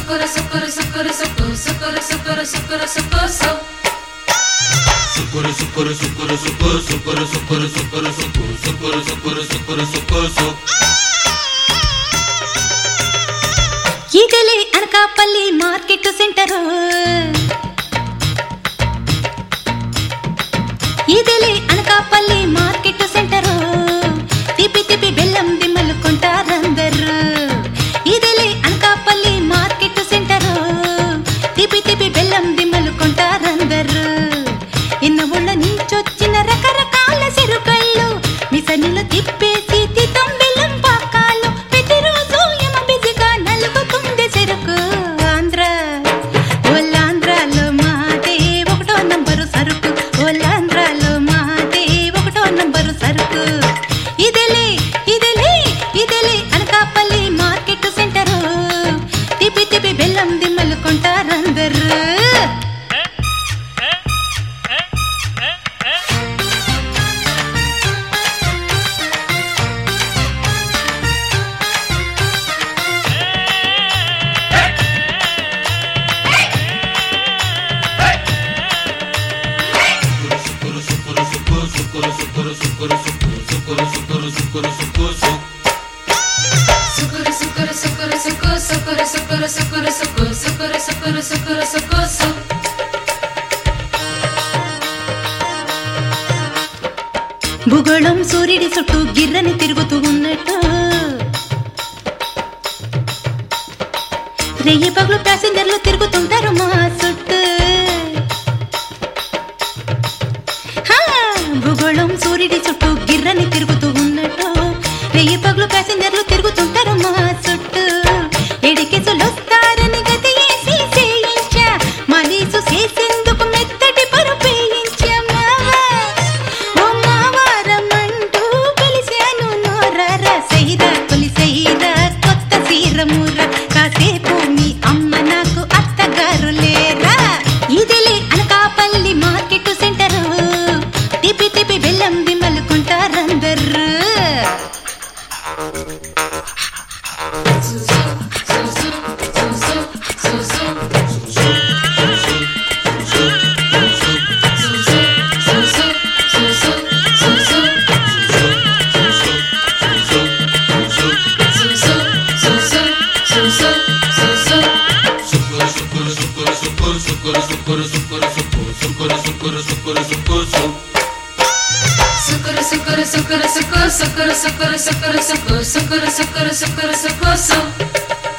socorro, socorro, socorro, socorro, socorro, socorro, socorro, socorro, socorro. Socorro, socorro, socorro, socorro, socorro, socorro, socorro, socorro, socorro, socorro, socorro, socorro, socorro. ఇదిలే Anakapalli market center ఇదిలే Anakapalli market center తిప్పి తిప్పి బెల్లం దిమ్మలు కొంటారందరు ఇదిలే Anakapalli market center తిప్పి తిప్పి బెల్లం దిమ్మలు కొంటారందరు ఎన్న ఊళ్ళ నుంచొచ్చిన రకరకాల చెరుకళ్ళు మిసనిలో తిప్పేసి తితం బెల్లం పాకాలు ప్రతిరోజు ఎమ బిజీగా నలుగుతుంది చెరుకు ఆంధ్ర ఓలాంధ్రాలో మాదే ఒకటో నంబరు సరుకు ఓలాంధ్రాలో మాదే ఒకటో నంబరు సరుకు ఇదేలే ఇదేలే ఇదేలే అనకాపల్లి మార్కెట్ సెంటరు తిప్పి తిప్పి బెల్లం దిమ్మలు కొంటారందరూ Socorro, socorro, socorro, socorro, socorro, socorro, socorro, socorro, socorro, socorro, socorro. Socorro, socorro, socorro, socorro, socorro, socorro, socorro, socorro, socorro, socorro, socorro, socorro, socorro. భూగోళం సూర్యుడి చుట్టూ గిర్రని తిరుగుతూ ఉన్నట్టు రెయ్యి పగులు ప్యాసింజర్లు తిరుగుతుంటారు మా చుట్టూ హా, భూగోళం సూర్యుడి చుట్టూ గిర్రని తిరుగుతూ ఉన్నట్టు రెయ్యి పగులు ప్యాసింజర్లు తిరుగుతుంటారు మా చుట్టూ ఎడికేసులు వస్తారని గతి వేసి చేయించా మాలీసు చేసేందుకు మెత్తటి పరుపేయించమ్మా ఓ మావారమంటూ పిలిచాను నోరారా సైరా కొలిసైరా కొత్త సీరముర కాసేపు మీ అమ్మ నాకు అత్తగారు లేరా ఇదిలే అనకాపల్లి మార్కెట్ సెంటర్ తిప్పి తిప్పి బెల్లం దిమ్మలుకుంటారందరూ Socorro, socorro, socorro, socorro, socorro, socorro, socorro, socorro, socorro, socorro, socorro, socorro. Socorro, socorro, socorro, socorro, socorro, socorro, socorro, socorro, socorro, socorro, socorro, socorro, socorro.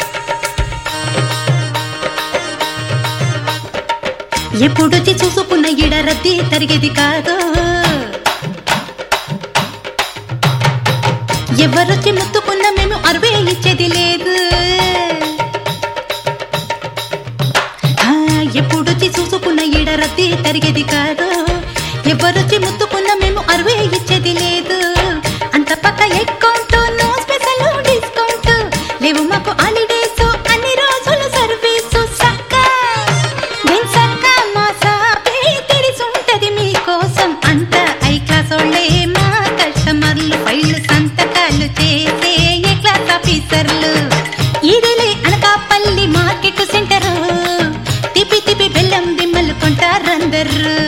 ఎప్పుడొచ్చి చూసుకున్న ఇడ రద్దీ తరిగేది కాదు ఎవరొచ్చి ముత్తుకున్న మేము అరవే ఇచ్చేది లేదు ఆ, ఎప్పుడొచ్చి చూసుకున్న ఇడ రద్దీ తరిగేది కాదు ఎవరొచ్చి ముత్తుకున్న మేము అరవే ఇచ్చేది లేదు అంత పక్క అకౌంట్ నో స్పెషల్ డిస్కౌంట్ లేవు మాకు హాలిడేస్ అన్ని రోజులు సర్వీసు సక్క నేను సక్క మా సాపే తెరిసుంటది మీకోసం అంత ఐ క్లాస్ వాళ్ళే మా కస్టమర్లు ఫైళ్ళు సంతకాలు చేసే ఏ క్లాస్ ఆఫీసర్లు ఇదిలే అనకాపల్లి మార్కెట్ సెంటర్ తిప్పి తిప్పి బెల్లం దిమ్మలు కొంటారందరూ